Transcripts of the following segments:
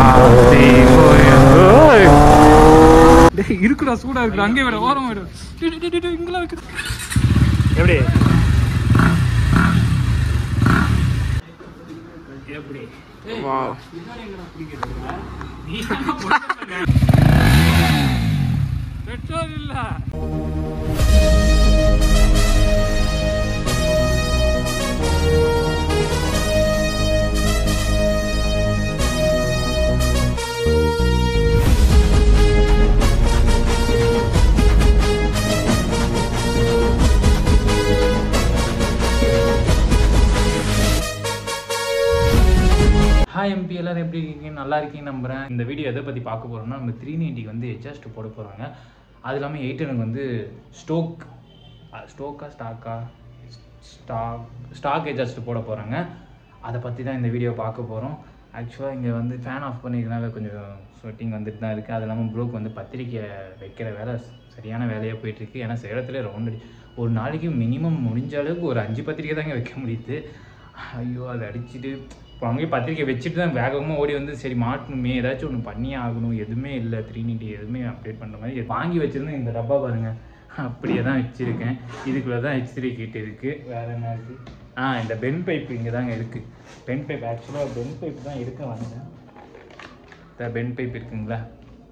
டேய் இருக்குடா சூடா இருக்குடா அங்கே விட ஓரம் விட டேய், டேய், டேய், டேய், இங்கெல்லாம் வைக்க எப்படி எப்படி வாவ் பெட்ரோல் இல்ல ஹாய் எம்பி எல்லாரும் எப்படி இருக்கீங்க நல்லா இருக்கீங்க நம்புறேன் இந்த வீடியோ எதை பற்றி பார்க்க போகிறோம்னா நம்ம த்ரீ நைன்ட்டிக்கு வந்து எட்ஜஸ்ட் போட போகிறாங்க அது இல்லாமல் எயிட் எனக்கு வந்து ஸ்டோக் ஸ்டோக்கா ஸ்டாக்கா ஸ்டாக் ஸ்டாக் எட்ஜஸ்ட் போட போகிறாங்க அதை பற்றி தான் இந்த வீடியோ பார்க்க போகிறோம் ஆக்சுவலாக இங்கே வந்து ஃபேன் ஆஃப் பண்ணிக்கிறனால கொஞ்சம் ஸ்வெட்டிங் வந்துட்டு தான் இருக்குது அது இல்லாமல் ப்ரோக்கு வந்து பத்திரிக்கை வைக்கிற வேலை சரியான வேலையாக போயிட்டுருக்கு ஏன்னா சேலத்தில் ரவுண்ட் அடி ஒரு நாளைக்கு மினிமம் முடிஞ்ச அளவுக்கு ஒரு அஞ்சு பத்திரிக்கை தாங்க வைக்க முடியுது ஐயோ அதை அடிச்சுட்டு இப்போ அங்கேயே பத்திரிக்கை வச்சுட்டு தான் வேகமாக ஓடி வந்து சரி மாட்டணுமே ஏதாச்சும் ஒன்று பண்ணியே ஆகணும் எதுவுமே இல்லை த்ரீ நீட்டி எதுவுமே அப்டேட் பண்ணுற மாதிரி வாங்கி வச்சிருந்தேன் இந்த டப்பா பாருங்கள் அப்படியே தான் வச்சுருக்கேன் இதுக்குள்ளே தான் ஹெச் த்ரீ கிட் இருக்குது வேறு என்ன இருக்குது ஆ இந்த பென் பைப் இங்கே தாங்க இருக்குது பென் பைப் ஆக்சுவலாக பென் பைப் தான் எடுக்க வந்தேன் இந்த பென் பைப் இருக்குங்களா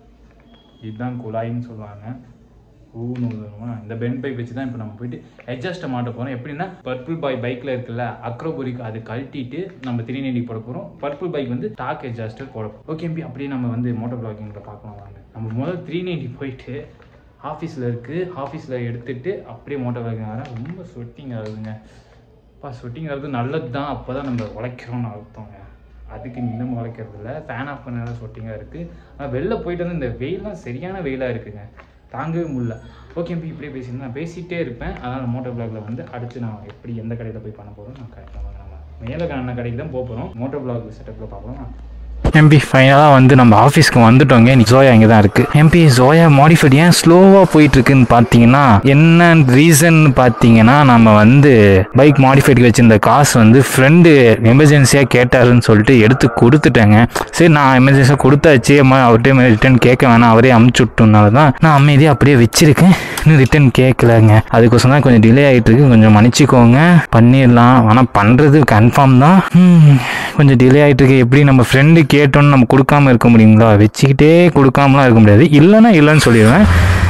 இதுதான் குழாயின்னு சொல்லுவாங்க ஊன்னு வருமா இந்த பென் பைப் வச்சு தான் இப்போ நம்ம போயிட்டு அட்ஜஸ்ட்டை மாட்ட போகிறோம் எப்படின்னா பர்பிள் பாய் பைக்கில் இருக்குல்ல அக்ரோபுரிக்கு அது கழட்டிட்டு நம்ம த்ரீ நைன்டி போட போகிறோம் பர்பிள் பைக் வந்து டாக் அட்ஜஸ்டர் போட போகிறோம் ஓகே எம்பி அப்படியே நம்ம வந்து மோட்டோ பிளாகிங்கில் பார்க்கலாம் வாங்க நம்ம முதல்ல த்ரீ நைன்டி போயிட்டு ஆஃபீஸில் இருக்குது ஆஃபீஸில் எடுத்துட்டு அப்படியே மோட்டோ பிளாகிங் வரேன் ரொம்ப ஸ்வெட்டிங் ஆகுதுங்க அப்பா ஸ்வெட்டிங் ஆகுது நல்லது தான் அப்போ தான் நம்ம உழைக்கிறோம்னு அர்த்தங்க அதுக்கு இன்னும் உழைக்கிறது இல்லை ஃபேன் ஆஃப் பண்ணாத ஸ்வெட்டிங்காக இருக்குது ஆனால் வெளில போயிட்டு வந்து இந்த வெயிலாம் சரியான வெயிலாக இருக்குங்க தாங்கவே முடியல ஓகே இப்போ இப்படியே பேசிட்டு நான் பேசிகிட்டே இருப்பேன் அதனால் மோட்டோ பிளாக்ல வந்து அடுத்து நான் எப்படி எந்த கடையில் போய் பண்ண போகிறோம் நான் கரெக்டாக நம்ம மேலே கண்ண கடைக்கு தான் போக போகிறோம் மோட்டோ பிளாக் செட்டப்பில் பார்க்கலாம் எம்பி ஃபைனலாக வந்து நம்ம ஆஃபீஸ்க்கு வந்துட்டோங்க இன்னைக்கு ஜோயா இங்கே தான் இருக்குது எம்பி ஜோயா மாடிஃபைட் ஏன் ஸ்லோவாக போயிட்டு இருக்குன்னு பார்த்தீங்கன்னா என்ன ரீசன் பார்த்தீங்கன்னா நம்ம வந்து பைக் மாடிஃபைடுக்கு வச்சிருந்த காசு வந்து ஃப்ரெண்டு எமர்ஜென்சியாக கேட்டாருன்னு சொல்லிட்டு எடுத்து கொடுத்துட்டேங்க சரி நான் எமர்ஜென்சியாக கொடுத்தாச்சு அம்மா அவர்கிட்ட ரிட்டர்ன் கேட்க வேணாம் அவரே அமுச்சு விட்டனால தான் நான் அமைதியாக அப்படியே வச்சிருக்கேன் இன்னும் ரிட்டர்ன் கேட்கலங்க அதுக்கோசம் தான் கொஞ்சம் டிலே ஆகிட்டு இருக்கு கொஞ்சம் மன்னிச்சிக்கோங்க பண்ணிடலாம் ஆனால் பண்ணுறது கன்ஃபார்ம் தான் ஹம், கொஞ்சம் டிலே ஆகிட்டு இருக்கு எப்படி நம்ம ஃப்ரெண்டு கேட்டோன்னு நம்ம கொடுக்காம இருக்க முடியுங்களா வச்சுக்கிட்டே கொடுக்காமலாம் இருக்க முடியாது இல்லைன்னா இல்லைன்னு சொல்லிடுவேன்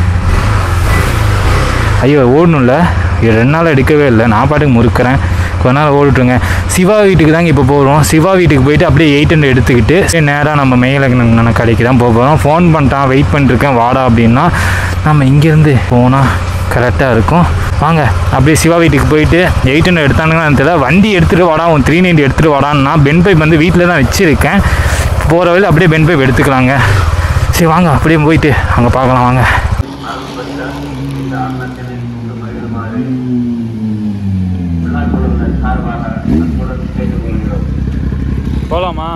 ஐயோ ஓடணும்ல இது ரெண்டு நாள் எடுக்கவே இல்லை நான் பாட்டுக்கு முறுக்கிறேன் கொஞ்ச நாள் ஓடிட்டுருங்க சிவா வீட்டுக்கு தாங்க இப்போ போகிறோம் சிவா வீட்டுக்கு போயிட்டு அப்படியே எயிட் ஹண்ட்ரட் எடுத்துக்கிட்டு நேராக நம்ம மேல கடைக்கு தான் போக போகிறோம் ஃபோன் பண்ணிட்டான் வெயிட் பண்ணிருக்கேன் வாடா அப்படின்னா நம்ம இங்கேருந்து போனால் கரெக்டாக இருக்கும் வாங்க அப்படியே சிவா வீட்டுக்கு போயிட்டு எயிட் ஹண்ட்ரட் எடுத்தானுங்கன்னு தெரியல வண்டி எடுத்துகிட்டு வாடா உன் த்ரீ நைன்ட்டி எடுத்துகிட்டு வாடான்னா பென் பைப் வந்து வீட்டில் தான் வச்சுருக்கேன் போகிற வழியில் அப்படியே பென் பைப் எடுத்துக்கலாங்க சரி வாங்க அப்படியே போயிட்டு அங்கே பார்க்கலாம் வாங்க போலாமா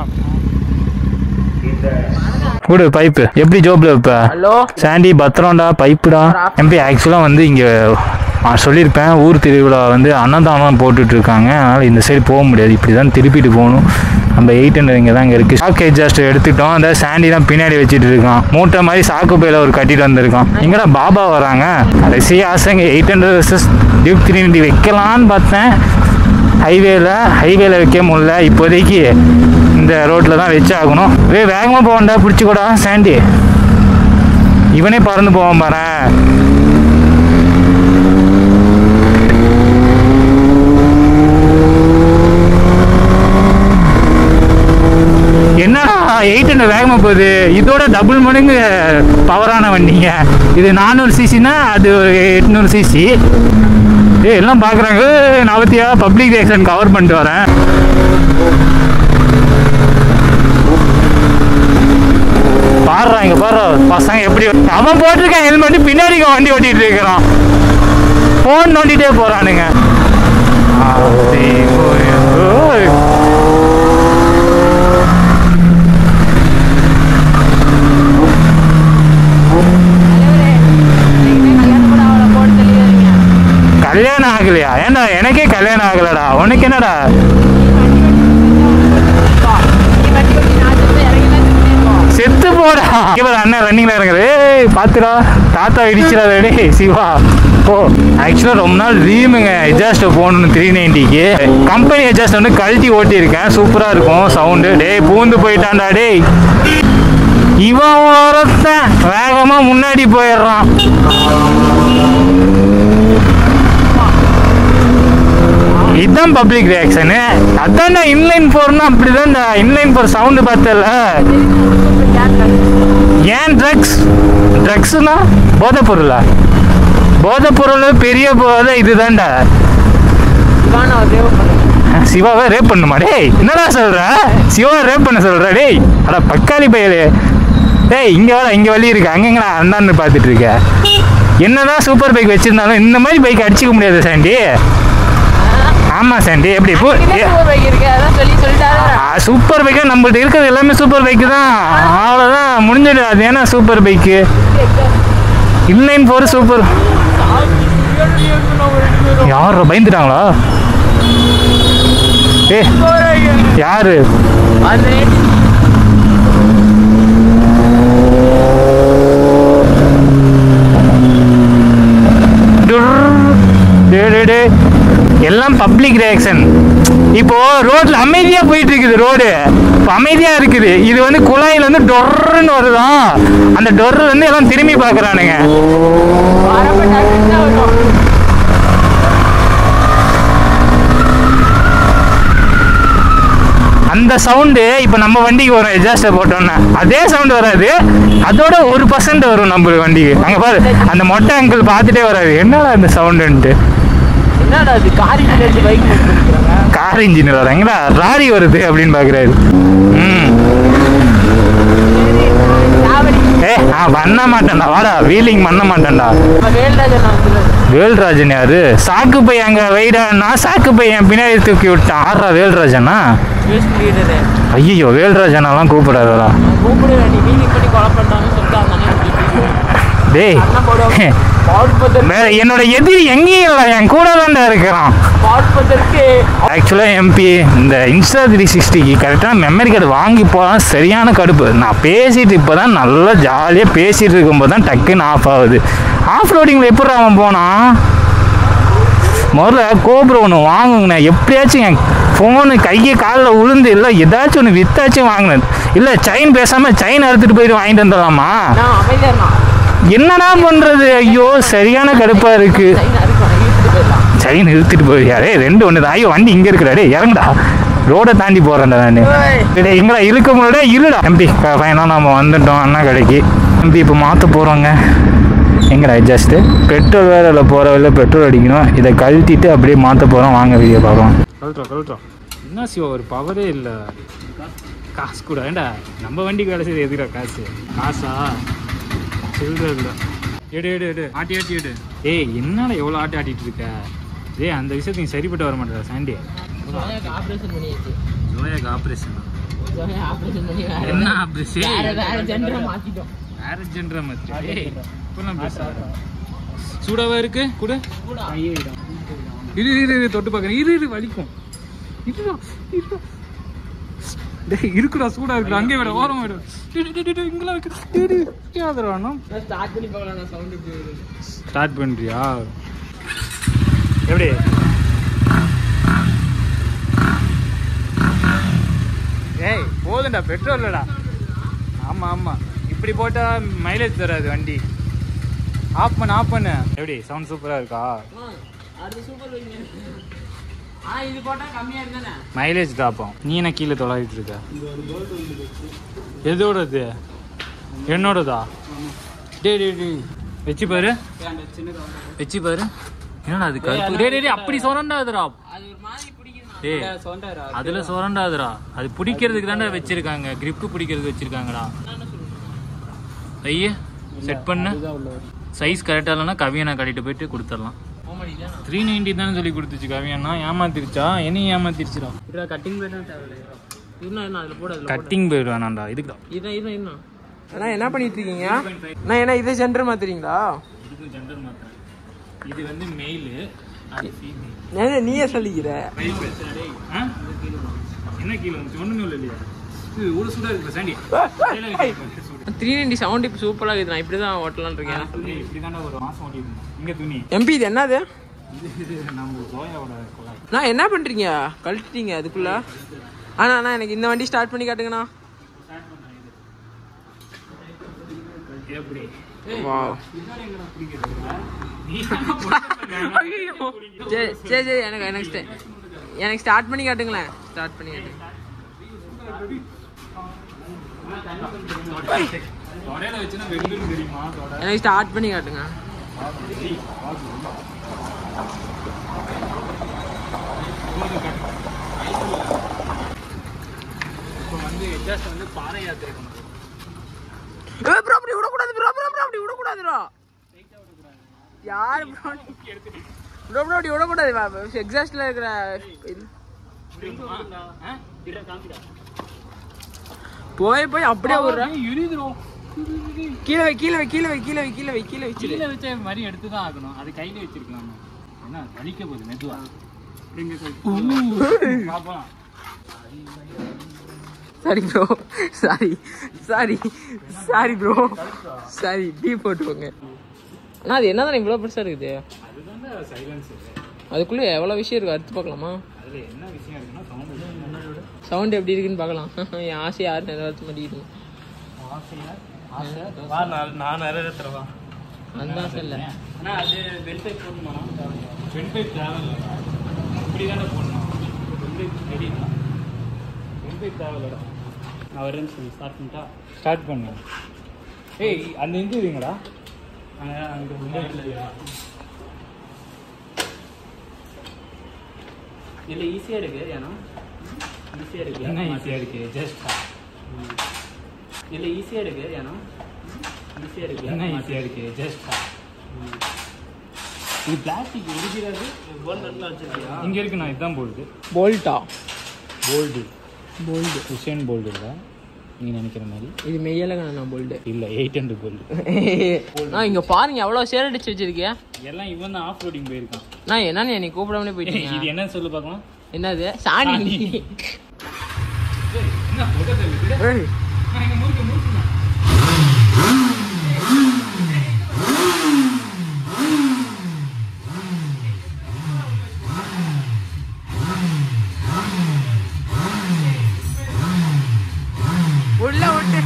கூடு பைப்பு எப்படி ஜோப்ல வைப்ப ஹலோ சாண்டி பத்திரம்டா பைப்புடா எம்பி ஆக்சுவலாக வந்து இங்கே நான் சொல்லியிருப்பேன் ஊர் திருவிழா வந்து அன்னதானம் போட்டுட்டு இருக்காங்க அதனால் இந்த சைடு போக முடியாது இப்படி தான் திருப்பிட்டு போகணும் நம்ம எயிட் ஹண்ட்ரட் இங்கே தான் இங்கே இருக்குது சாக்கு எட்ஜாஸ்ட் எடுத்துட்டோம் அந்த சாண்டி தான் பின்னாடி வச்சுட்டு இருக்கான் மூட்டை மாதிரி சாக்கு பையில ஒரு கட்டிட்டு வந்திருக்கான் இங்கடா பாபா வராங்க கடைசி ஆசைங்க eight hundred versus tube three வைக்கலான்னு பார்த்தேன் ஹைவேல ஹைவேல வைக்க முடியல இப்போதைக்கு இந்த ரோட்டில் தான் வச்சு ஆகணும் வே வேகமாக போகண்டா பிடிச்சிக்கூடா சாண்டி இவனே பறந்து போவான் பாரு என்னடா எயிட் ஹண்ட்ரட் வேகமாக போகுது இதோட டபுள் மடங்கு பவரான வண்டிங்க இது நானூறு சிசினா அது ஒரு எட்நூறு சிசி ஏய் எல்லாம் பார்க்குறாங்க நாற்பத்தியா பப்ளிக் ரியாக்ஷன் கவர் பண்ணிட்டு வரேன் பாடுறா இங்க பாரு பசங்க எப்படி அவன் போட்டிருக்கான் ஹெல்மெட் பின்னாடி இங்க வண்டி ஓட்டிட்டு இருக்கிறான் ஃபோன் நோண்டிட்டே போறானுங்க அப்படி போய், ஓய். கல்யாணம் ஆகலையா ஏன்டா எனக்கே கல்யாணம் ஆகலடா உனக்கு என்னடா போடா இங்க பாரு, அண்ணன் ரன்னிங்ல இறங்குது ஏய் பாத்துடா தாத்தா இடிச்சிடாத டேய் சிவா ஓ ஆக்சுவலாக ரொம்ப நாள் ட்ரீமுங்க எஜாஸ்ட் போகணும்னு த்ரீ நைன்ட்டிக்கு கம்பெனி எஜாஸ்ட் வந்து கழட்டி ஓட்டியிருக்கேன் சூப்பராக இருக்கும் சவுண்டு டேய் பூந்து போயிட்டான்டா டேய் இவன் ஒருத்தன் வேகமா முன்னாடி போயிடுறான் இதுதான் பப்ளிக் ரியாக்ஷனு அதான் இன்லைன் போர்னா அப்படிதான் இன்லைன் போர் சவுண்டு பார்த்தல ஏன் ட்ரக்ஸ் ட்ரக்ஸ்னா போதைப் பொருளா போதைப் பொருள் பெரிய போதை இதுதான்டா சிவாவை ரேப் பண்ணுமா டேய் என்னடா சொல்ற சிவாவை ரேப் பண்ண சொல்ற டேய் அட பக்காளி பயலே டேய் இங்க வர இங்க வழி இருக்கு அங்கங்கடா அந்தான்னு பார்த்துட்டு இருக்க என்னதான் சூப்பர் பைக் வச்சிருந்தாலும் இந்த மாதிரி பைக் அடிச்சுக்க முடியாது சாண்டி ஆமா சாண்டி எப்படி இப்போ சூப்பர் பைக்கா நம்மள்ட்ட இருக்கிறது எல்லாமே சூப்பர் பைக்கு தான் அவ்வளோதான் முடிஞ்சிடு அது ஏன்னா super bike inline four super யார் பயந்துட்டாங்களா ஏ யாரு டே, டே, டே. எல்லாம் பப்ளிக் ரியாக்ஷன் இப்போ ரோட்ல அமைதியா போயிட்டு இருக்குது ரோடு இப்போ அமைதியா இருக்குது இது வந்து குழாயில இருந்து டொர்ன்னு வருதான் அந்த டொர்ரு வந்து எல்லாம் திரும்பி பார்க்கறானுங்க அந்த சவுண்டு இப்போ நம்ம வண்டிக்கு வரும் எஜாஸ்டர் போட்டோம்னா அதே சவுண்டு வராது அதோட ஒரு பர்சன்ட் வரும் நம்ம வண்டிக்கு அங்கே பாரு அந்த மொட்டை அங்கிள் பார்த்துட்டே வராது என்னடா இந்த சவுண்டுன்ட்டு என்னடா அது காரில் இருந்து பைக் கார் இன்ஜின் வர எங்கடா ராரி வருது அப்படின்னு பார்க்குறாரு ம் ஏ நான் பண்ண மாட்டேன்டா வாடா வீலிங் பண்ண மாட்டேன்டா வேல்ராஜன் நான் வேல்ராஜன் யாரு சாக்கு பை அங்க வைடா நான் சாக்கு பை என் பின்னாடி தூக்கி விட்டான் ஆடுறா வேல்ராஜனா வேஸ்ட் லீடரு ஐயோ வேல்ராஜனெல்லாம் கூப்பிடாதடா நான் கூப்பிடுவேன் நீ மீனிங் பண்ணி கொலை பண்ணான்னு சொல்லிட்டு அந்த அண்ணன் டேய் அண்ணன் போடுவாங்க பாட்பதற்கு வேற என்னோட எதிரி எங்கேயும் இல்லை என் கூட தான்டா இருக்கிறான் பாட்பதற்கு ஆக்சுவலாக எம்பி இந்த இன்ஸ்டா த்ரீ சிக்ஸ்டிக்கு கரெக்டாக மெமரி கார்டு வாங்கி போகலாம் சரியான கடுப்பு நான் பேசிட்டு இப்போ தான் நல்லா ஜாலியாக பேசிட்டு இருக்கும்போது தான் டக்குன்னு ஆஃப் ஆகுது ஆஃப் ரோடிங்கில் எப்படி அவன் போனான் முதல்ல கோபுரம் ஒன்று வாங்குங்கண்ணே எப்படியாச்சும் என் ஃபோனு கையை காலில் உளுந்து இல்லை ஏதாச்சும் ஒன்று வித்தாச்சும் வாங்கினது இல்லை செயின் பேசாமல் செயின் அறுத்துட்டு போயிட்டு வாங்கிட்டு வந்துடலாமா நான் அமைதியா இருந்தான் என்னடா பண்ணுறது ஐயோ சரியான கடுப்பாக இருக்குது சைன் அறுக்கும் இழுத்துட்டு போயிடலாம் செயின் இழுத்துட்டு போயிருக்காரே ரெண்டு ஒன்று தான் ஐயோ வண்டி இங்கே இருக்கிறாரே இறங்குடா ரோடை தாண்டி போகிறேன்டா நான் டேய் எங்கடா இழுக்க முடியல இருடா எம்பி ஃபைனாக நம்ம வந்துட்டோம் அண்ணா கடைக்கு எம்பி இப்போ மாற்ற போகிறோங்க எங்கடா ஜஸ்ட்டு பெட்ரோல் வேற இல்லை போகிற வழியில் பெட்ரோல் அடிக்கணும் இதை கழட்டிட்டு அப்படியே மாற்ற போகிறோம் வாங்க வீடியோ பார்க்கலாம் கழட்டுறோம் கழட்டுறோம் என்ன சிவா ஒரு பவரே இல்லை காசு கூட ஏண்டா நம்ம வண்டிக்கு வேலை செய்ய எதுக்குடா காசு காசா சில்லற இல்லை எடு எடு எடு ஆட்டி ஆட்டி எடு ஏய் என்னடா எவ்வளோ ஆட்டி ஆட்டிட்டு இருக்க ஏய் அந்த விஷயத்துக்கு நீ சரிப்பட்டு வர மாட்டேடா சாண்டி சோனியாக்கு ஆப்ரேஷன் பண்ணியாச்சு ஜோயாக்கு ஆப்ரேஷன் சோனியா ஆப்ரேஷன் பண்ணி வேற என்ன ஆப்ரேஷன் வேற வேற ஜெண்டரை மாத்திட்டோம் வேற ஜென்ரா மச்சான் ஏய் இப்பெல்லாம் பேச சூடாவா இருக்கு கூட இரு இரு இரு தொட்டு பார்க்கறேன் இரு இரு வலிக்கும் இருடா இருடா டேய் இருக்குடா சூடா இருக்குடா அங்கே விட ஓரம் விட டேய் டேய் டேய், டேய் இங்கலாம் வைக்க டேய் டேய் கேதுடா நான் நான் ஸ்டார்ட் பண்ணி பார்க்கலாம் நான் சவுண்ட் எப்படி வருது ஸ்டார்ட் பண்றியா எப்படி ஏய் போதும்டா பெட்ரோல் இல்லடா ஆமா ஆமா இப்படி போட்டா மைலேஜ் தராது வண்டி ஆஃப் பண்ணு ஆஃப் பண்ணு எப்படி சவுண்ட் சூப்பரா இருக்கா அது சூப்பர் வைங்க ஆ இது போட்டா கம்மியா இருந்தானே மைலேஜ் ட்ராப்பும் நீ என்ன கீழே தொலைவிட்டு இருக்க எதோடது என்னோடதா டேய் டேய் டேய் வச்சு பாரு வச்சு பாரு என்னடா அது கருப்பு டேய் டேய் டேய், அப்படி சொரண்டாதுடா அது ஒரு மாதிரி பிடிக்குது டேய் சொண்டாரா அதுல சொரண்டாதுடா அது பிடிக்கிறதுக்கு தானே வச்சிருக்காங்க grip பிடிக்கிறதுக்கு வச்சிருக்காங்கடா ஐயே செட் பண்ணு சைஸ் கரெக்டாக இல்லைன்னா கவியனை கட்டிட்டு போயிட்டு கொடுத்துடலாம் ஓமடி தான் த்ரீ நைன்டி தானே சொல்லி கொடுத்துச்சு கவியண்ணா ஏமாத்திருச்சா என்னையும் ஏமாத்திருச்சுடா இதுல கட்டிங் போய் தான் தேவையில்லை இன்னும் என்ன அதுல போட அதுல கட்டிங் போயிடு வேணாண்டா இதுக்குடா இதான் இதான் இன்னும் அண்ணா என்ன பண்ணிட்டு இருக்கீங்க அண்ணா என்ன இதே சென்டர் மாத்துறீங்களா இதுக்கு ஜெண்டர் மாத்திரம் இது வந்து மெயிலு அது ஃபீமேல் என்ன நீயே சொல்லிக்கிற என்ன கீழே வந்துச்சு ஒண்ணுமே இல்லை இல்லையா இது ஒரு சூடா இருக்கு சாண்டி த்ரீ நைன்டி சவுண்ட் இப்போ சூப்பராக இருக்குது நான் இப்படி தான் ஓட்டலான்னு இருக்கேன் இப்படி ஒரு மாசம் ஓட்டி இருந்தோம் இங்க துணி எம்பி இது என்னது இது நம்ம சோயாவோட குழாய் நான் என்ன பண்ணுறீங்க கழட்டிட்டீங்க அதுக்குள்ள அண்ணா அண்ணா எனக்கு இந்த வண்டி ஸ்டார்ட் பண்ணி காட்டுங்கண்ணா எப்படி வாவ் சரி சரி சரி எனக்கு எனக்கு ஸ்ட- எனக்கு ஸ்டார்ட் பண்ணி காட்டுங்களேன் ஸ்டார்ட் பண்ணி காட்டுங்க தொடையில வச்சுன்னா வெள்ளுன்னு தெரியுமா தொடை எனக்கு ஸ்டார்ட் பண்ணி காட்டுங்க இப்போ வந்து எட்ஜாஸ்ட் வந்து பாறை யாத்திரை கொண்டு ஏய் ப்ரோ அப்படி விடக்கூடாது ப்ரோ ப்ரோ ப்ரோ அப்படி விடக்கூடாது ப்ரோ யார் ப்ரோ ப்ரோ ப்ரோ அப்படி விடக்கூடாது எக்ஸாஸ்ட்ல இருக்கிற இது போய் போய் அப்படியே விடுறேன் எரியுதுரும் கீழே வை கீழே வை கீழே வை கீழே வை கீழே வை கீழே வச்சிரு கீழே வச்ச மாதிரி எடுத்து தான் ஆகணும் அது கையில வச்சிருக்கலாம் என்ன வலிக்க போகுது மெதுவா பாப்போம் sorry bro sorry sorry sorry bro sorry tea போட்டுக்கோங்க அண்ணா அது என்னதான் இவ்வளோ பெருசாக இருக்குது அதுதான் சைலன்ஸ் அதுக்குள்ளே எவ்வளோ விஷயம் இருக்குது அடுத்து பார்க்கலாமா அதுல என்ன விஷயம் இருக்குன்னா சவுண்ட் முன்னாடியோட சவுண்ட் எப்படி இருக்குன்னு பார்க்கலாம் என் ஆசை யார் நிறைவேற்ற மாட்டேங்குது ஆசையா ஆசை வா நான் நான் நிறைவேற்றுறவா அந்த ஆசை இல்லை ஆனால் அது வெல்பைப் போடணுமா வெல்பைப் தேவையில்ல இப்படி தானே போடணும் வெல்பைப் ரெடினா வெல்பைப் தேவையில்லடா நான் வரேன்னு சொல்லி ஸ்டார்ட் பண்ணிட்டா ஸ்டார்ட் பண்ணு ஏய் அந்த இது இதுங்களா அங்கே அங்கே உள்ள இல்லை ஈஸியாக இருக்கு ஏன்னா ஈஸியாக இருக்கு என்ன ஈஸியாக இருக்கு ஜஸ்ட் இல்லை ஈஸியாக இருக்கு ஏன்னா ஈஸியாக இருக்கு என்ன ஈஸியாக இருக்கு ஜஸ்ட் இது பிளாஸ்டிக் இருக்கிறது இங்கே இருக்கு நான் இதுதான் போல்டு போல்ட்டா போல்டு போல்டு ஹுசேன் போல்டு இல்லை நீங்கள் நினைக்கிற மாதிரி இது மெய்யல நான் போல்டு இல்லை எயிட் ஹண்ட்ரட் போல்டு நான் இங்க பாருங்க எவ்வளவு சேர் அடிச்சு வச்சிருக்கியா எல்லாம் இவன் தான் ஆஃப் ரோடிங் போயிருக்கான் நான் என்னன்னு என்னை கூப்பிடாமலே இது போயிட்டீங்க என்ன சொல்லு பார்க்கலாம் என்னது சாணி என்ன போட்டது ஏய், முறுக்கு முறுக்கு உள்ள விட்டு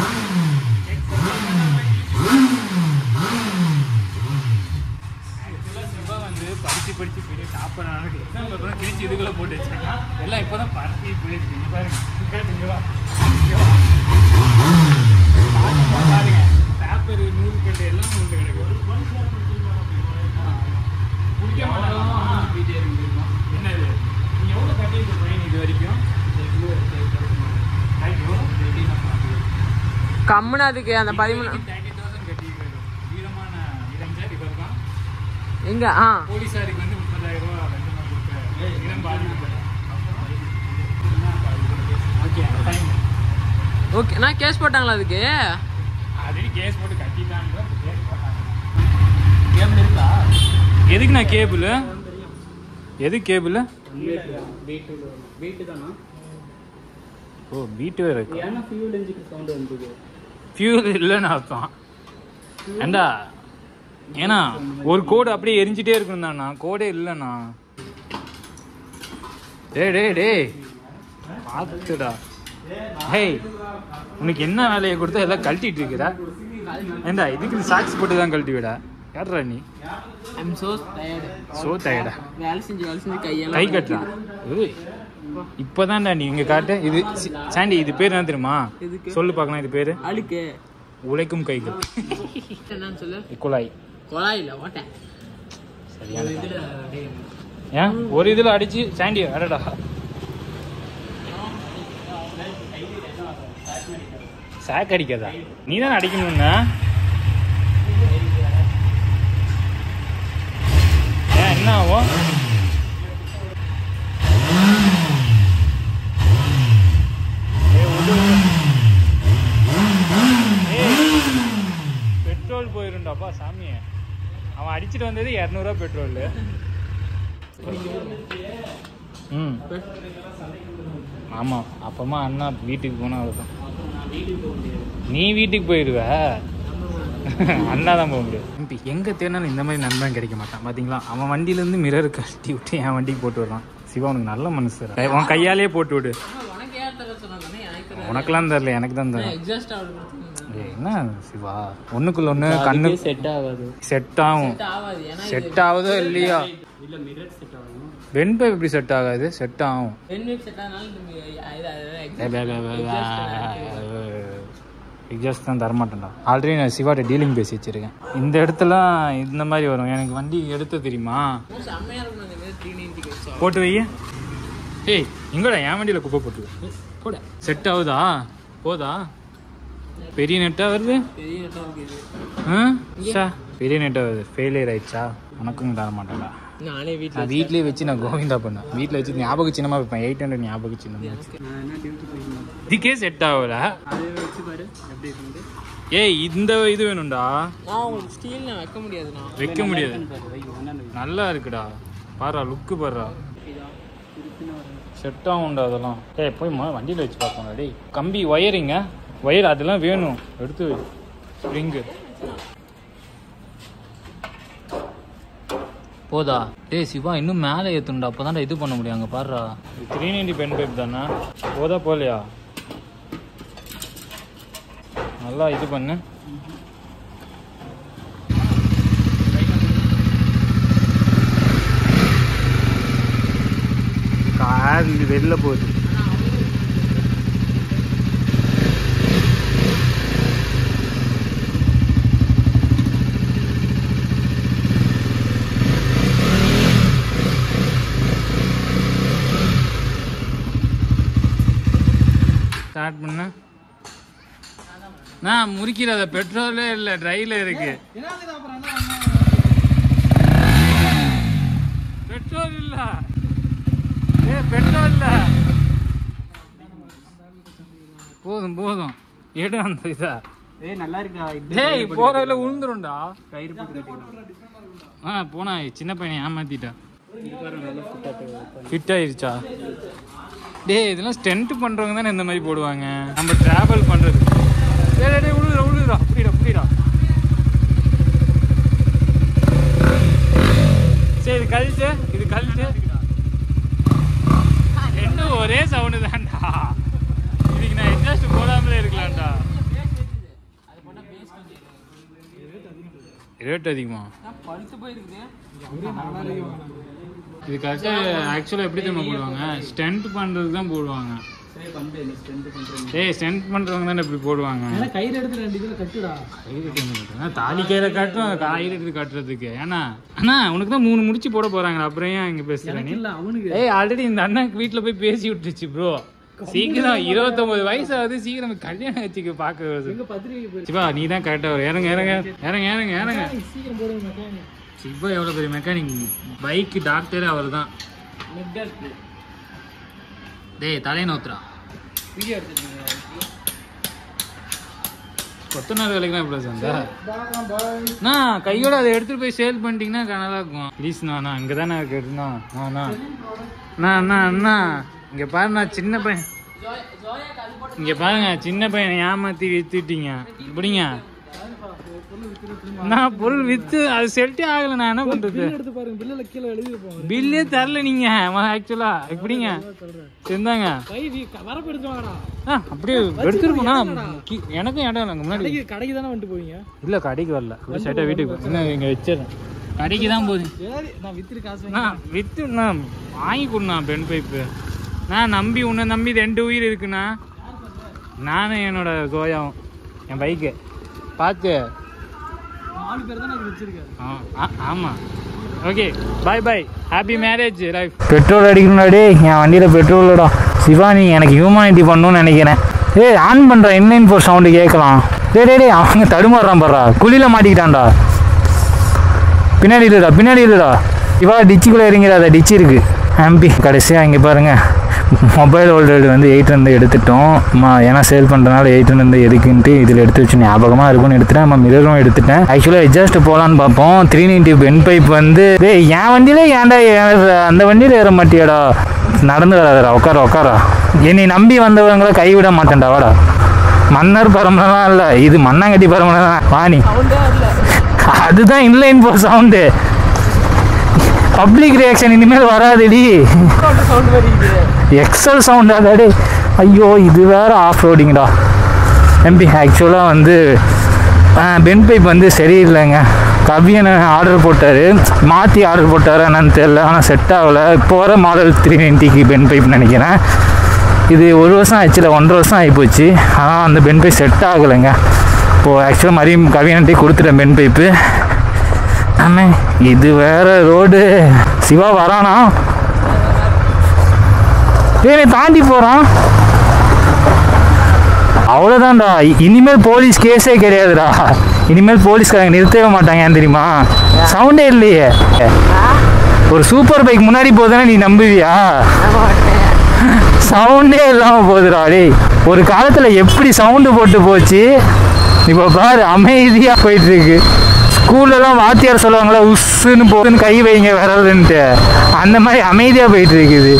சிவா வந்து படிச்சு படிச்சு பெரிய டாப்பர் ஆனது எக்ஸாம் பேப்பர் கிழிச்சு இதுக்குள்ள போட்டு வச்சிருக்கான் எல்லாம் இப்போதான் பரப்பி போயிருக்கு இங்க பாருங்க இங்க பாருங்க, இங்க வா. இங்க வா. பாருங்க, பாருங்க பேப்பர் நூல் கட்டு எல்லாம் உண்டு கிடக்கு குடிக்க மாட்டாங்க என்னது நீங்க எவ்வளவு கட்டிட்டு போய் இது வரைக்கும் ஐயோ, கம்முன்னு அதுக்கு அந்த பதிமூணு 30,000 கட்டியிருக்காரு. வீரமான இளைஞர் இவர் தான் எங்க ஆ போலீஸாருக்கு வந்து முப்பதாயிரம் ரூபாய் லஞ்சமா கொடுக்க இளம் பாதிக்கப்பட்ட ஓகே ஃபைன் ஓகே நான் கேஸ் போட்டாங்களா அதுக்கு ஆல்ரெடி கேஸ் போட்டு கட்டிட்டாங்க கேஸ் போட்டாங்க கேபிள் இருக்கா எதுக்கு நான் கேபிள் எது கேபிள் வீட்டு வீட்டு தானா ஓ பீட்டு வேற இருக்கு ஏன்னா ஃபியூல் இன்ஜின் சவுண்ட் வந்தது ஃபியூல் இல்லைன்னு அர்த்தம் ஏண்டா ஏன்னா ஒரு கோடு அப்படியே எரிஞ்சிட்டே இருக்கணும் தானா கோடே இல்லைண்ணா டேய் டேய் டேய் பார்த்துடா ஹேய் உனக்கு என்ன வேலையை கொடுத்தா எல்லாம் கழட்டிட்டு இருக்கிற ஏண்டா இதுக்கு சாக்ஸ் போட்டு தான் கழட்டி விடா யார்ரா நீ ஐம் சோ டயர்டு சோ டயர்டா வேலை செஞ்சு வேலை செஞ்சு கையெல்லாம் கை கட்டுறா ஏய், இப்போதான்டா நீ இங்க காட்டு இது சி- சாண்டி இது பேர் என்ன தெரியுமா எதுக்கு? சொல்லு பார்க்கலாம் இது பேரு அழுக்கு உழைக்கும் கைகள் என்னன்னு சொல்லு குழாய் குழாய் இல்ல ஓட்டேன் சரியான இதுல ஏன் ஒரு இதுல அடிச்சு சாண்டி அடடா சாக் அடிக்காதா நீ தான் அடிக்கணும்னா ஏன் என்ன ஆகும் ஏய், விடு. ஏய், பெட்ரோல் போயிருண்டாப்பா சாமி அவன் அடிச்சிட்டு வந்தது இரநூறுவா பெட்ரோல் ம் ஆமாம் அப்புறமா அண்ணா வீட்டுக்கு போனால் அவ்வளோதான் நீ வீட்டுக்கு போயிடுவ அண்ணா தான் போக முடியாது எம்பி எங்கே தேடினாலும் இந்த மாதிரி நண்பன் கிடைக்க மாட்டான் பார்த்தீங்களா அவன் வண்டியிலேருந்து மிரர் கட்டி விட்டு என் வண்டிக்கு போட்டு விடுறான் சிவா உனக்கு நல்ல மனசு உன் கையாலே போட்டு விடு உனக்கு யார் தர சொன்னாங்க எனக்கு உனக்கெல்லாம் தரல எனக்கு தான் தரேன் எக்ஸாஸ்ட் ஆர்டர் கொடுத்துருங்க ஏய், என்ன சிவா ஒண்ணுக்குள்ள ஒண்ணு கண்ணு செட் ஆகாது செட் ஆகும் செட் ஆகாது ஏன்னா செட் ஆகுதோ இல்லையா இல்ல மிரர் செட் ஆகும் வெண் பைப் எப்படி செட் ஆகாது செட் ஆகும் பென் வீக் செட் ஆனாலும் இந்த எக்ஸாஸ்ட் தான் தரமாட்டேன்டா ஆல்ரெடி நான் சிவாட்ட டீலிங் பேசி வச்சிருக்கேன் இந்த இடத்துல இந்த மாதிரி வரும் எனக்கு வண்டி எடுத்து தெரியுமா செம்மையா இருக்கும் இந்த மாதிரி த்ரீ நைன்டிக்கு வச்சா போட்டு வை ஏய் எங்கடா என் வண்டியில் குப்பை போட்டு வை. போட செட் ஆகுதா போதா பெரிய நெட்டாக வருது பெரிய நெட்டா இருக்குது ஆ ச்சே, பெரிய நெட்டாக வருது ஃபெயிலியர் ஆயிடுச்சா உனக்கும் தர மாட்டேன்டா நானே வீட்டில் நான் வீட்லயே வச்சு நான் கோவிந்தா பண்ணேன் வீட்டில் வச்சு ஞாபக சின்னமா வைப்பேன் எயிட் ஹண்ட்ரட் ஞாபக சின்னமா நான் என்ன டியூட்டி போயிருந்தேன் இதுக்கே செட் ஆகல அதை வச்சு பாரு எப்படி இருந்து ஏய் இந்த இது வேணும்டா நான் உங்களுக்கு ஸ்டீல் நான் வைக்க முடியாதுண்ணா வைக்க முடியாது நல்லா இருக்குடா பாரா லுக்கு பாரா செட் ஆகும்டா அதெல்லாம் ஏய் போய் மொதல்ல வண்டியில் வச்சு பார்ப்போம் டேய் கம்பி ஒயரிங்க ஒயர் அதெல்லாம் வேணும் எடுத்து வை ஸ்ப்ரிங்கு போதா டேய் சிவா இன்னும் மேலே ஏற்றுண்டா அப்போ தான்டா இது பண்ண முடியும் அங்கே பாடுறா த்ரீ நைன்டி பென் பைப் தானே போதா போகலையா நல்லா இது பண்ணு கார் வெளில போகுது ஸ்டார்ட் பண்ண நான் முறிக்கிறாத பெட்ரோலே இல்லை ட்ரைல இருக்கு பெட்ரோல் இல்ல ஏ பெட்ரோல் இல்ல போதும் போதும் எடு அந்த இதா ஏய் நல்லா இருக்கா டேய் போறதுல உளுந்துரும்டா கயிறு போட்டு கட்டிக்கலாம் ஆ போனா சின்ன பையனை ஏமாத்திட்டா ஃபிட் ஆயிருச்சா டேய் இதெல்லாம் ஸ்டென்ட் பண்றவங்க தானே இந்த மாதிரி போடுவாங்க நம்ம டிராவல் பண்றது டேய் டேய், டேய் உழுதுடா உழுதுடா புரியுடா புரியுடா சரி இது கழிச்சு இது கழிச்சு ரெண்டும் ஒரே சவுண்டு தான்டா இதுக்கு நான் எட்ஜஸ்ட் போடாமலே இருக்கலாம்டா ரேட் அதிகமா பழுத்து போயிருக்குது இது கரெக்டாக ஆக்சுவலாக எப்படி தெரியுமா போடுவாங்க ஸ்டென்ட் பண்ணுறதுக்கு தான் போடுவாங்க சரி பண்ணு நீ ஸ்ட்ரென்த் பண்ணுறேன் ஏய் ஸ்டென்ட் பண்ணுறவங்க தானே இப்படி போடுவாங்க கயிறு எடுத்து ரெண்டு இதில் கட்டுடா கயிறு எடுத்து என்ன பண்றது? தாலி கயிறை காட்டும் கயிறு எடுத்து காட்டுறதுக்கு ஏன்னா அண்ணா உனக்கு தான் மூணு முடிச்சு போட போறாங்க அப்புறம் ஏன் இங்க பேசுற நீ இல்லை அவனுக்கு ஏய் ஆல்ரெடி இந்த அண்ணாக்கு வீட்டில் போய் பேசி விட்டுருச்சு ப்ரோ சீக்கிரம் இருபத்தொன்பது வயசு ஆகுது சீக்கிரம் கல்யாணம் வச்சுக்க பார்க்க வருது எங்க பத்திரிக்கை போய் சிவா நீ தான் கரெக்டாக வரும் இறங்க இறங்க இறங்க இறங்க இறங்க சீக்கிரம் போடுங்க மெக்கானிக் சிவா எவ்வளோ பெரிய மெக்கானிக் பைக் டாக்டரே அவர் தான் மெக்கால் டேய் தலையை நோத்துறா வீடியோ எடுத்துருக்கீங்க கொத்தனார் வேலைக்கு இப்படி சந்தா நான் கையோட அதை எடுத்துட்டு போய் சேல் பண்ணிட்டீங்கன்னா நல்லா இருக்கும் ப்ளீஸ் நான் அங்கே தானே கேட்டுனா அண்ணா அண்ணா அண்ணா அண்ணா இங்கே பாருண்ணா சின்ன பையன் இங்கே பாருங்க சின்ன பையனை ஏமாத்தி வித்துட்டீங்க இப்படிங்க நான் பொருள் வித்து அது செல்ட்டே ஆகல நான் என்ன பண்றது எடுத்து பாருங்க பில்லுல கீழே எழுதிருப்போம் பில்லே தரல நீங்க ஆக்சுவலா எப்படிங்க இருந்தாங்க கை வரப்பு எடுத்து வாங்கடா ஆ அப்படியே எடுத்துருக்கோம்னா எனக்கும் இடம் இல்லைங்க முன்னாடி கடைக்கு தானே வந்துட்டு போவீங்க இல்ல கடைக்கு வரல அப்படியே ஸ்ட்ரைட்டா வீட்டுக்கு போ. இன்னும் இங்க வச்சிடறேன் கடைக்கு தான் போகுது சரி நான் வித்துரு காசு நான் வித்து நான் வாங்கி கொடுண்ணா பென் பைப்பு நான் நம்பி உன்னை நம்பி ரெண்டு உயிர் இருக்குண்ணா நானும் என்னோட கோயாவும் என் பைக்கு பார்த்து நாலு பேர் தான் நான் வச்சிருக்கேன் ஆ- ஆ- ஆமா okay bye bye happy marriage life petrol அடிக்கணும்டாடி என் வண்டியில் பெட்ரோலோட சிவானி எனக்கு ஹியூமானிட்டி பண்ணணும்னு நினைக்கிறேன் ஏய் ஆன் பண்ணுற இன்னைன் ஃபோர் சவுண்டு கேட்கலாம் டேய் டேய் டேய் அவங்க தடுமாறுறான் பாடுறா குழியில் மாட்டிக்கிட்டான்டா பின்னாடி இல்லைடா பின்னாடி இல்லைடா இவா டிச்சுக்குள்ளே இறங்கிறாத டிச்சு இருக்கு ஆம்பி கடைசியாக இங்கே பாருங்க மொபைல் ஹோல்டர் வந்து எயிட் வந்து எடுத்துட்டோம் அம்மா ஏன்னா சேல் பண்ணுறதுனால எயிட் வந்து எதுக்குன்ட்டு இதில் எடுத்து வச்சு ஞாபகமாக இருக்கும்னு எடுத்துட்டேன் நம்ம மிரரும் எடுத்துட்டேன் ஆக்சுவலாக எட்ஜஸ்ட் போகலான்னு பார்ப்போம் த்ரீ நைன்டி பென் பைப் வந்து டேய் என் வண்டியில ஏன்டா ஏறுற? அந்த வண்டியில் ஏற மாட்டியாடா நடந்து வராதுடா உட்கார உட்காரா என்னை நம்பி வந்தவங்களை கைவிட மாட்டேன்டா வாடா மன்னர் பரம்பரைலாம் இல்லை இது மண்ணாங்கட்டி பரம்பரை தான் வாணி அதுதான் இன்லைன் போ சவுண்டு பப்ளிக் ரியாக்ஷன் இனிமேல் வராதுடி சவுண்ட் வருது எக்ஸல் சவுண்ட் அதாடே ஐயோ இது வேற ஆஃப் ரோடிங்கடா எம்பி ஆக்சுவலாக வந்து பென் பைப் வந்து சரியில்லைங்க கவியனை ஆர்டர் போட்டார் மாற்றி ஆர்டர் போட்டார் என்னன்னு தெரில ஆனால் செட் ஆகலை இப்போ வர மாடல் த்ரீ நைன்ட்டிக்கு பென் பைப் நினைக்கிறேன் இது ஒரு வருஷம் ஆச்சுல ஒன்றரை வருஷம் ஆகிப்போச்சு ஆனால் அந்த பென் பைப் செட் ஆகலைங்க இப்போது ஆக்சுவலாக மறுபடியும் கவியன்ட்டே கொடுத்துட்டேன் பென் பைப்பு ஆமே இது வேற ரோடு சிவா வரானா ஏய் தாண்டி போகிறான் அவ்வளோதான்டா இ- இனிமேல் போலீஸ் கேஸே கிடையாதுடா இனிமேல் போலீஸ்காரங்க நிறுத்தவே மாட்டாங்க ஏன் தெரியுமா சவுண்டே இல்லையே ஒரு சூப்பர் பைக் முன்னாடி போகுதுன்னா நீ நம்புவியா சவுண்டே இல்லாமல் போகுதுடா டேய் ஒரு காலத்தில் எப்படி சவுண்டு போட்டு போச்சு இப்போ பாரு அமைதியாக போயிட்டு இருக்கு ஸ்கூல்லலாம் வாத்தியார் சொல்லுவாங்களா உஸ்ஸுன்னு போகுதுன்னு கை வைங்க விரலுன்ட்டு அந்த மாதிரி அமைதியாக போயிட்டு இருக்குது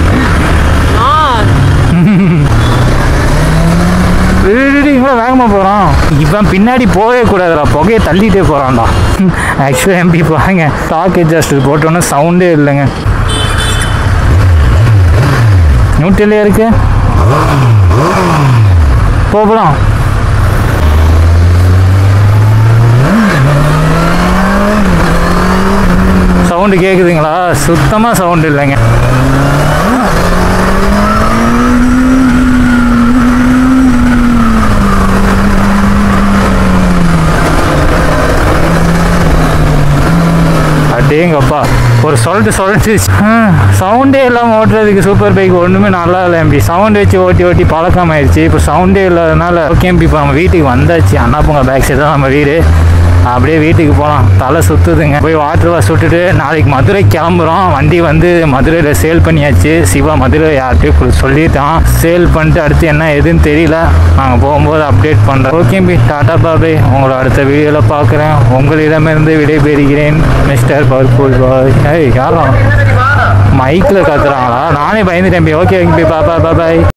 இவ்வளோ வேகமாக போகிறான் இவன் பின்னாடி போகவே கூடாதுடா புகையை தள்ளிட்டே போகிறான்டா ஆக்சுவலாக எம்பி பாருங்க டாக் அட்ஜஸ்டர் போட்டோன்னே சவுண்டே இல்லைங்க நியூட்ரலே இருக்கு போகலாம் சவுண்டு கேட்குதுங்களா சுத்தமாக சவுண்டு இல்லைங்க அடேங்கப்பா ஒரு சொல்லிட்டு சொல்லிட்டு சவுண்டே இல்லாமல் ஓட்டுறதுக்கு சூப்பர் பைக் ஒன்றுமே நல்லா இல்லை எம்பி சவுண்ட் வச்சு ஓட்டி ஓட்டி பழக்கம் ஆயிடுச்சு இப்போ சவுண்டே இல்லாதனால ஓகே எம்பி இப்போ நம்ம வீட்டுக்கு வந்தாச்சு அண்ணா பொங்க பேக் சைடு தான் நம்ம வீடு அப்படியே வீட்டுக்கு போகலாம் தலை சுற்றுதுங்க போய் வாட்டர் வாஷ் விட்டுட்டு நாளைக்கு மதுரை கிளம்புறோம் வண்டி வந்து மதுரையில் சேல் பண்ணியாச்சு சிவா மதுரை யார்கிட்டயும் கொடு- சொல்லிட்டான் சேல் பண்ணிட்டு அடுத்து என்ன எதுன்னு தெரியல நாங்கள் போகும்போது அப்டேட் பண்ணுறோம் ஓகே பி டாடா பாபே உங்களை அடுத்த வீடியோவில் பார்க்குறேன் உங்களிடமிருந்து விடைபெறுகிறேன் மிஸ்டர் பர்பூல் பாய் ஏய் யாரும் மைக்கில் கத்துறாங்களா நானே பயந்துட்டேன் ஓகே ஓகே பாபா பாபாய்